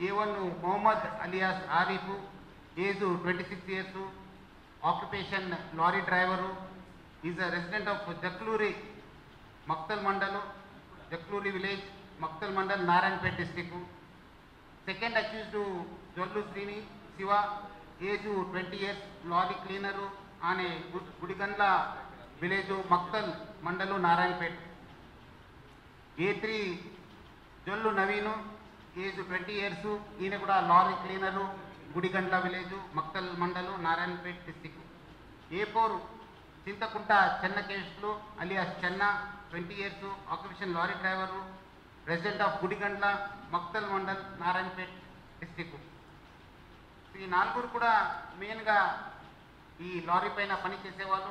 A one Mohammed alias Arif age twenty six years occupation lorry driver is a resident of Jakluri Maktal mandal Jakluri village Maktal mandal Narayanpet district second accused Jollu Srini Shiva age twenty years lorry cleaner అనే గు- Gudigandla village Maktal mandal Narayanpet A three Jollu Naveen age twenty years ఈయన కూడా lorry cleaner Gudigandla village Maktal mandal Narayanpet district A four Chinthakunta Chenna Kesulu alias Chenna twenty years occupation lorry driver resident of Gudigandla Maktal mandal Narayanpet district ఈ నలుగురు కూడా మెయిన్గా ఈ lorry పైన పని చేసేవాళ్ళు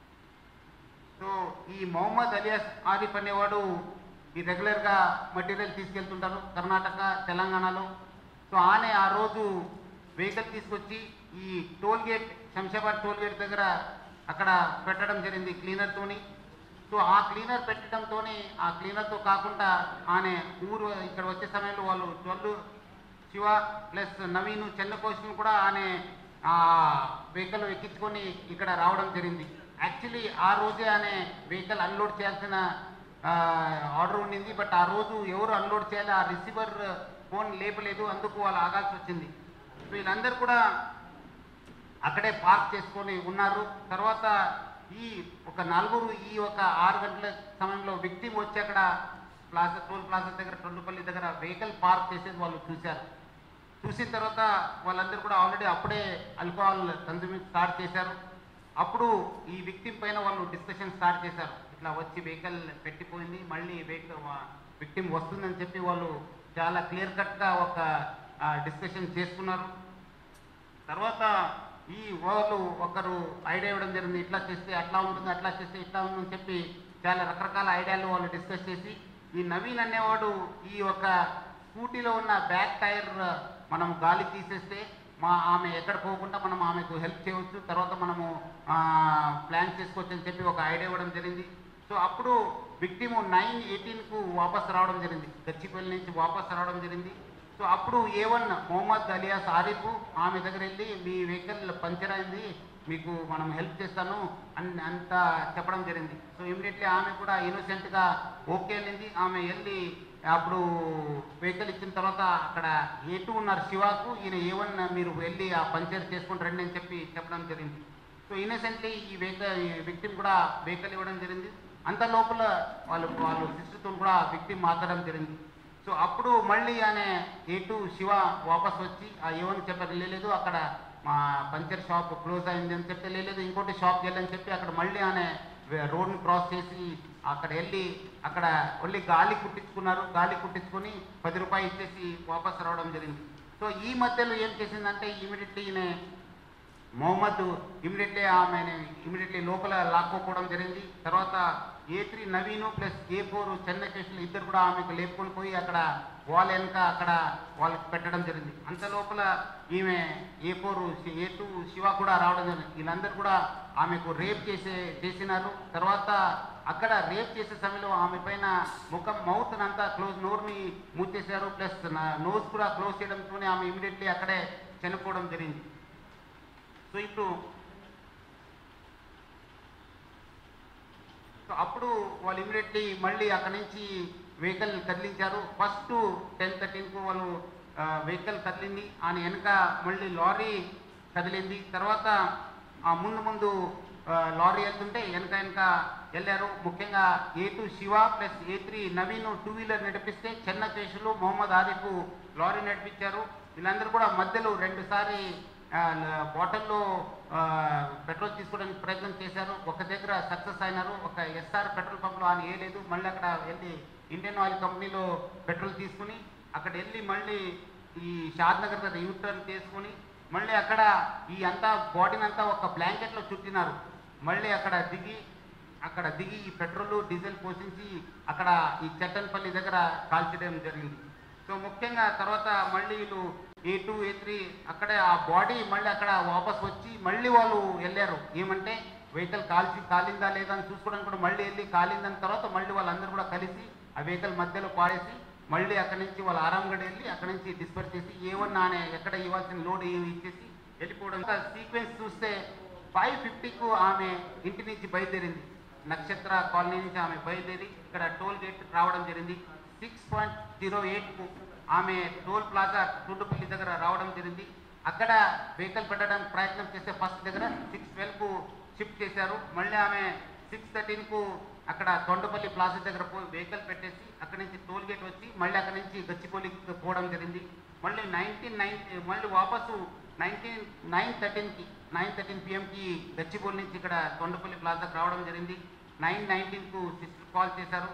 సో ఈ మొహమ్మద్ అలియాస్ ఆరిఫ్ అనేవాడు ఈ రెగ్యులర్గా మెటీరియల్ తీసుకెళ్తుంటారు కర్ణాటక తెలంగాణలో సో ఆనే ఆ రోజు వెహికల్ తీసుకొచ్చి ఈ toll gate Shamshabad toll gate దగ్గర అక్కడ పెట్టడం జరిగింది క్లీనర్తోని సో ఆ క్లీనర్ పెట్టడంతోనే ఆ క్లీనర్తో కాకుండా ఆనే ఊరు ఇక్కడ వచ్చే సమయంలో వాళ్ళు జొల్లు శివ ప్లస్ నవీన్ చెన్నకోశం కూడా ఆనే ఆ వెహికల్ ఎక్కించుకొని ఇక్కడ రావడం జరిగింది యాక్చువల్లీ ఆ రోజే అనే వెహికల్ అన్లోడ్ చేయాల్సిన ఆర్డర్ ఉండింది బట్ ఆ రోజు ఎవరు అన్లోడ్ చేయాలి ఆ రిసీవర్ ఫోన్ లేపలేదు అందుకు వాళ్ళు ఆగాల్సి వచ్చింది వీళ్ళందరూ కూడా అక్కడే పార్క్ చేసుకొని ఉన్నారు తర్వాత ఈ ఒక నలుగురు ఈ ఒక ఆరు గంటల సమయంలో వ్యక్తి వచ్చి అక్కడ ప్లాజా టోల్ ప్లాజా దగ్గర టొల్లుపల్లి దగ్గర వెహికల్ పార్క్ చేసేది వాళ్ళు చూశారు చూసిన తర్వాత వాళ్ళందరూ కూడా ఆల్రెడీ అప్పుడే ఆల్కహాల్ కన్సూమింగ్ స్టార్ట్ చేశారు అప్పుడు ఈ విక్టిమ్ పైన వాళ్ళు డిస్కషన్ స్టార్ట్ చేశారు ఇట్లా వచ్చి వెహికల్ పెట్టిపోయింది మళ్ళీ వెహికల్ విక్టిమ్ వస్తుందని చెప్పి వాళ్ళు చాలా క్లియర్ కట్గా ఒక డిస్కషన్ చేసుకున్నారు తర్వాత ఈ వాళ్ళు ఒకరు ఐడియా ఇవ్వడం జరిగింది ఇట్లా చేస్తే అట్లా ఉంటుంది అట్లా చేస్తే ఇట్లా ఉందని చెప్పి చాలా రకరకాల ఐడియాలు వాళ్ళు డిస్కస్ చేసి ఈ నవీన్ అనేవాడు ఈ ఒక స్కూటీలో ఉన్న బ్యాక్ టైర్ మనం గాలి తీసేస్తే మా ఆమె ఎక్కడ పోకుండా మనం ఆమెకు హెల్ప్ చేయవచ్చు తర్వాత మనము ప్లాన్ చేసుకోవచ్చు అని చెప్పి ఒక ఐడియా ఇవ్వడం జరిగింది సో అప్పుడు విక్టిమ్ నైన్ ఎయిటీన్కు వాపస్ రావడం జరిగింది గచ్చిపల్లి నుంచి వాపస్ రావడం జరిగింది సో అప్పుడు A one Mohammed alias Arif ఆమె దగ్గర వెళ్ళి మీ వెహికల్ పంచర్ అయింది మీకు మనం హెల్ప్ చేస్తాను అని అంత చెప్పడం జరిగింది సో ఇమీడియట్లీ ఆమె కూడా ఇన్నోసెంట్గా ఓకే అనింది ఆమె వెళ్ళి అప్పుడు వెహికల్ ఇచ్చిన తర్వాత అక్కడ ఏ టూ ఉన్నారు శివాకు ఈయన ఏ వన్ మీరు వెళ్ళి ఆ పంచర్ చేసుకుని రండి అని చెప్పి చెప్పడం జరిగింది సో ఇన్నోసెంట్లీ ఈ వెహికల్ విక్టిమ్ కూడా వెహికల్ ఇవ్వడం జరిగింది అంత లోపల వాళ్ళు వాళ్ళు సిస్టర్తో కూడా విక్టిమ్ మాట్లాడడం జరిగింది సో అప్పుడు మళ్ళీ ఆయన ఏ టూ శివ వాపస్ వచ్చి ఆ ఏమని చెప్పారు లేదు అక్కడ మా పంచర్ షాప్ క్లోజ్ అయింది అని చెప్తే లేదు ఇంకోటి షాప్కి వెళ్ళని చెప్పి అక్కడ మళ్ళీ ఆయన రోడ్ని క్రాస్ చేసి అక్కడ వెళ్ళి అక్కడ వెళ్ళి గాలి కుట్టించుకున్నారు గాలి కుట్టించుకొని పది రూపాయలు ఇచ్చేసి వాపస్ రావడం జరిగింది సో ఈ మధ్యలో ఏం చేసిందంటే ఇమీడియట్లీ ఈయన మొహమ్మద్ ఇమీడియట్లీ ఆమెని ఇమీడియట్లీ లోపల లాక్కోపోవడం జరిగింది తర్వాత A three Naveen plus A four Chenna Kesulu ఇద్దరు కూడా ఆమెకు లేపుకొని పోయి అక్కడ వాల్ వెనక అక్కడ వాళ్ళకి పెట్టడం జరిగింది అంత లోపల ఈమె A four A two Shiva కూడా రావడం జరిగింది వీళ్ళందరూ కూడా ఆమెకు రేప్ చేసే చేసినారు తర్వాత అక్కడ రేప్ చేసే సమయంలో ఆమె పైన ముఖం మౌత్ అంతా క్లోజ్ నోరుని మూసేశారు ప్లస్ నోస్ కూడా క్లోజ్ చేయడంతోనే ఆమె ఇమీడియట్లీ అక్కడే చనిపోవడం జరిగింది సో ఇప్పుడు సో అప్పుడు వాళ్ళు ఇమీడియట్లీ మళ్ళీ అక్కడి నుంచి వెహికల్ కదిలించారు ఫస్ట్ టెన్ థర్టీన్కు వాళ్ళు వెహికల్ కదిలింది ఆయన వెనక మళ్ళీ లారీ కదిలింది తర్వాత ఆ ముందు ముందు ఆ, లారీ వెళ్తుంటే వెనక వెనక వెళ్ళారు ముఖ్యంగా A two Shiva plus A three Naveen two wheeler నడిపిస్తే చెన్న కేసులు మొహమ్మద్ ఆరిఫ్ లారీ నడిపించారు వీళ్ళందరూ కూడా మధ్యలో రెండుసారి బాటిల్లో పెట్రోల్ తీసుకోవడానికి ప్రయత్నం చేశారు ఒక దగ్గర సక్సెస్ అయినారు ఒక ఎస్ఆర్ పెట్రోల్ పంప్లో ఆయన వేయలేదు మళ్ళీ అక్కడ వెళ్ళి ఇండియన్ ఆయిల్ కంపెనీలో పెట్రోల్ తీసుకుని అక్కడ వెళ్ళి మళ్ళీ ఈ షాద్ నగర్ దగ్గర యూటర్న్ చేసుకుని మళ్ళీ అక్కడ ఈ అంతా బాడీని అంతా ఒక బ్లాంకెట్లో చుట్టినారు మళ్ళీ అక్కడ దిగి అక్కడ దిగి ఈ పెట్రోల్ డీజిల్ పోషించి అక్కడ ఈ చట్టన్పల్లి దగ్గర కాల్చడం జరిగింది సో ముఖ్యంగా తర్వాత మళ్ళీ వీళ్ళు ఏ టూ ఏ త్రీ అక్కడే ఆ బాడీ మళ్ళీ అక్కడ వాపస్ వచ్చి మళ్ళీ వాళ్ళు వెళ్ళారు ఏమంటే వెహికల్ కాల్చి కాలిందా లేదా అని చూసుకోవడానికి కూడా మళ్ళీ వెళ్ళి కాలిందని తర్వాత మళ్ళీ వాళ్ళందరూ కూడా కలిసి ఆ వెహికల్ మధ్యలో పాడేసి మళ్ళీ అక్కడి నుంచి వాళ్ళ ఆరాంగడ్ వెళ్ళి అక్కడి నుంచి డిస్పర్ చేసి ఏ వన్ అనే ఎక్కడ ఇవ్వాల్సిన లోడ్ ఇచ్చేసి వెళ్ళిపోవడం సీక్వెన్స్ చూస్తే ఫైవ్ ఫిఫ్టీకు ఆమె ఇంటి నుంచి బయలుదేరింది నక్షత్ర కాలనీ నుంచి ఆమె బయలుదేరి ఇక్కడ టోల్ గేట్ రావడం జరిగింది సిక్స్ పాయింట్ జీరో ఎయిట్కు ఆమె టోల్ ప్లాజా తుండుపల్లి దగ్గర రావడం జరిగింది అక్కడ వెహికల్ పెట్టడానికి ప్రయత్నం చేస్తే ఫస్ట్ దగ్గర సిక్స్ ట్వెల్వ్కు షిఫ్ట్ చేశారు మళ్ళీ ఆమె సిక్స్ థర్టీన్కు అక్కడ తొండపల్లి ప్లాజా దగ్గర పోయి వెహికల్ పెట్టేసి అక్కడి నుంచి టోల్ గేట్ వచ్చి మళ్ళీ అక్కడి నుంచి గచ్చిపోలికి పోవడం జరిగింది మళ్ళీ నైన్టీన్ నైన్ మళ్ళీ వాపసు నైన్టీన్ నైన్ థర్టీన్కి నైన్ థర్టీన్ పిఎంకి గచ్చిబౌలి నుంచి ఇక్కడ తొండపల్లి ప్లాజాకి రావడం జరిగింది నైన్ నైన్టీన్కు సిస్టర్ కాల్ చేశారు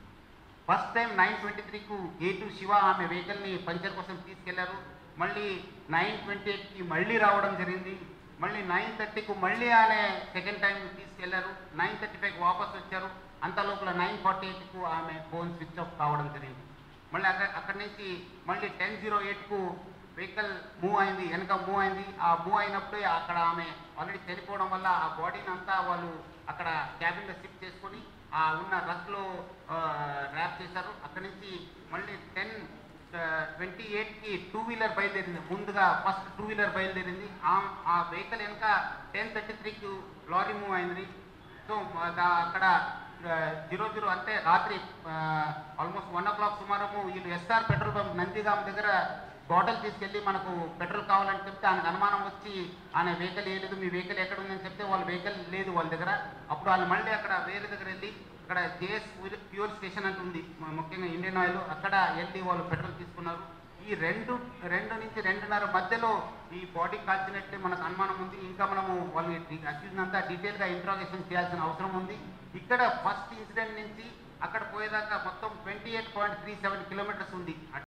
ఫస్ట్ టైం నైన్ ట్వంటీ త్రీకు ఏ టు శివ ఆమె వెహికల్ని పంచర్ కోసం తీసుకెళ్లారు మళ్ళీ నైన్ ట్వంటీ ఎయిట్కి మళ్ళీ రావడం జరిగింది మళ్ళీ నైన్ థర్టీకు మళ్ళీ ఆమె సెకండ్ టైం తీసుకెళ్లారు నైన్ థర్టీ ఫైవ్కి వాపస్ వచ్చారు అంత లోపల నైన్ ఫార్టీ ఎయిట్కు ఆమె ఫోన్ స్విచ్ ఆఫ్ కావడం జరిగింది మళ్ళీ అక్కడ అక్కడి నుంచి మళ్ళీ టెన్ జీరో ఎయిట్కు వెహికల్ మూవ్ అయింది వెనక మూవ్ అయింది ఆ మూవ్ అయినప్పుడే అక్కడ ఆమె ఆల్రెడీ చనిపోవడం వల్ల ఆ బాడీని అంతా వాళ్ళు అక్కడ క్యాబిన్లో షిఫ్ట్ చేసుకొని ఆ ఉన్న రస్లో ర్యాప్ చేశారు అక్కడి నుంచి మళ్ళీ టెన్ ట్వంటీ ఎయిట్కి టూ వీలర్ బయలుదేరింది ముందుగా ఫస్ట్ టూ వీలర్ బయలుదేరింది ఆ ఆ వెహికల్ వెనక టెన్ థర్టీ త్రీకి లారీ మూవ్ అయింది సో మా- దా- అక్కడ జీరో జీరో అంటే రాత్రి ఆల్మోస్ట్ వన్ ఓ క్లాక్ సుమారము వీళ్ళు ఎస్ఆర్ పెట్రోల్ పంప్ నందిగాం దగ్గర బాటిల్ తీసుకెళ్ళి మనకు పెట్రోల్ కావాలని చెప్తే ఆయనకు అనుమానం వచ్చి ఆయన వెహికల్ వేయలేదు మీ వెహికల్ ఎక్కడ ఉందని చెప్తే వాళ్ళ వెహికల్ లేదు వాళ్ళ దగ్గర అప్పుడు వాళ్ళు మళ్ళీ అక్కడ వేరే దగ్గర వెళ్ళి అక్కడ జేఎస్ ప్యూర్ స్టేషన్ అంటూ ఉంది మ- ముఖ్యంగా ఇండియన్ ఆయిల్ అక్కడ వెళ్ళి వాళ్ళు పెట్రోల్ తీసుకున్నారు ఈ రెండు రెండు నుంచి రెండున్నర మధ్యలో ఈ బాడీ కాల్చినట్టే మనకు అనుమానం ఉంది ఇంకా మనము వాళ్ళని అక్యూజ్ అంతా డీటెయిల్గా ఇంట్రాగేషన్ చేయాల్సిన అవసరం ఉంది ఇక్కడ ఫస్ట్ ఇన్సిడెంట్ నుంచి అక్కడ పోయేదాకా మొత్తం twenty eight point three seven kilometres ఉంది